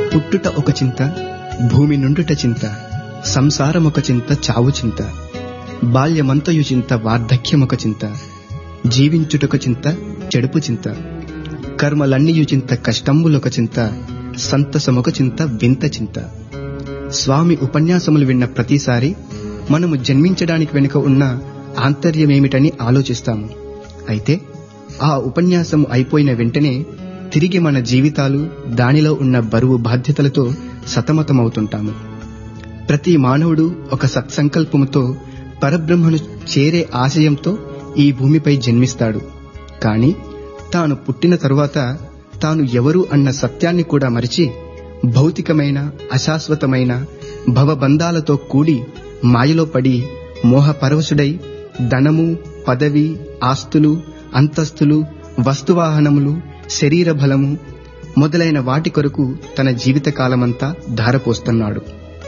పుట్టుట ఒక చింత భూమి నుండుట చింత సంసారమొక చింత చావు చింత బాల్యమంతయు చింత వార్ధక్యమొక చింత జీవించుటొక చింత చెడుపు చింత కర్మలన్నీయు చింత కష్టంబులొక చింత సంతసమొక చింత వింత చింత స్వామి ఉపన్యాసములు విన్న ప్రతిసారి మనము జన్మించడానికి వెనుక ఉన్న ఆంతర్యమేమిటని ఆలోచిస్తాము అయితే ఆ ఉపన్యాసం అయిపోయిన వెంటనే తిరిగి మన జీవితాలు దానిలో ఉన్న బరువు బాధ్యతలతో సతమతమవుతుంటాము ప్రతి మానవుడు ఒక సత్సంకల్పముతో పరబ్రహ్మను చేరే ఆశయంతో ఈ భూమిపై జన్మిస్తాడు కాని తాను పుట్టిన తరువాత తాను ఎవరు అన్న సత్యాన్ని కూడా మరిచి భౌతికమైన అశాశ్వతమైన భవబంధాలతో కూడి మాయలో పడి మోహపరవశుడై ధనము పదవి ఆస్తులు అంతస్తులు వస్తువాహనములు శరీర బలము మొదలైన వాటి కొరకు తన జీవితకాలమంతా ధారపోస్తున్నాడు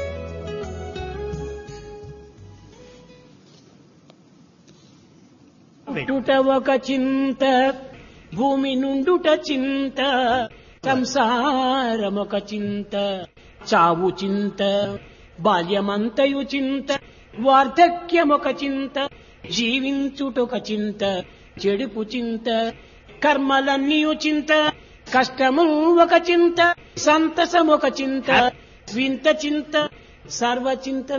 పుట్టుట ఒక చింత భూమి నుండుట చింత సంసారమొక చింత చావు చింత బాల్యమంతయు చింత వార్ధక్యమొక చింత జీవించుటొక చింత చెడుపు చింత కర్మలన్నీయు చింత కష్టము ఒక చింత సంతసమొక చింత వింత చింత సర్వ చింతలు